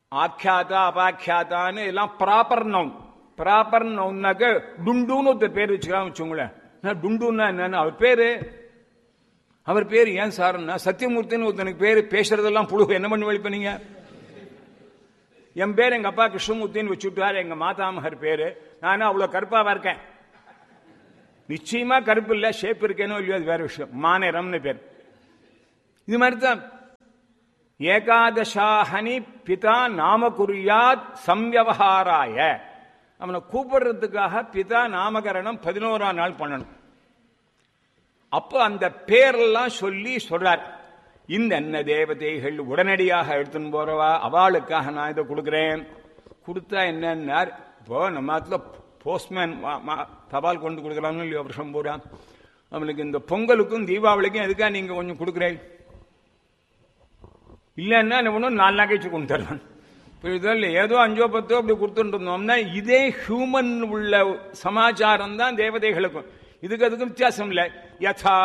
ஆக்கியாதா அபாக்கியாதான்னு எல்லாம் proper noun proper நவுன்னாக்க டுண்டுன்னு ஒருத்தர் பேர் வச்சுக்கலாம் வச்சுங்களேன் நான் டுண்டுன்னா என்னன்னு அவர் பேரு அவர் பேர் ஏன் சார்னா சத்தியமூர்த்தின்னு ஒருத்தனுக்கு பேரு பேசுறதெல்லாம் புழு என்ன பண்ணி வழிப்ப நீங்க என் பேர் எங்க அப்பா கிருஷ்ணமூர்த்தின்னு வச்சுட்டார் எங்க மாதாமகர் பேரு நானும் அவ்வளவு கருப்பாவா இருக்கேன் நிச்சயமா கருப்பு இல்ல ஷேப் இருக்கேனோ இல்லையோ அது வேற விஷயம் மாநேரம்னு பேர் இது மாதிரி தான் ஏகாதசாஹனி பிதா நாம குறியாத் சம்யவஹாராய அவனை கூப்பிடுறதுக்காக பிதா நாமகரணம் பதினோராம் நாள் பண்ணணும் அப்போ அந்த பேரெல்லாம் சொல்லி சொல்றார் இந்த என்ன தேவதைகள் உடனடியாக எடுத்துன்னு போறவா அவளுக்காக நான் இதை கொடுக்குறேன் கொடுத்தா என்னன்னார் இப்போ நம்ம நாட்டில் போஸ்ட்மேன் தபால் கொண்டு கொடுக்குறாங்க இல்லையோ வருஷம் பூரா அவனுக்கு இந்த பொங்கலுக்கும் தீபாவளிக்கும் எதுக்காக நீங்க கொஞ்சம் கொடுக்குறேன் இல்லைன்னா என்ன பண்ணும் நாலு நகைச்சு கொண்டு தருவான் இப்போ இதில் ஏதோ அஞ்சோ பத்தோ அப்படி கொடுத்துட்டு இருந்தோம்னா இதே ஹியூமன் உள்ள சமாச்சாரம் தான் தேவதைகளுக்கும் இதுக்கு அதுக்கும் வித்தியாசம் இல்லை யதா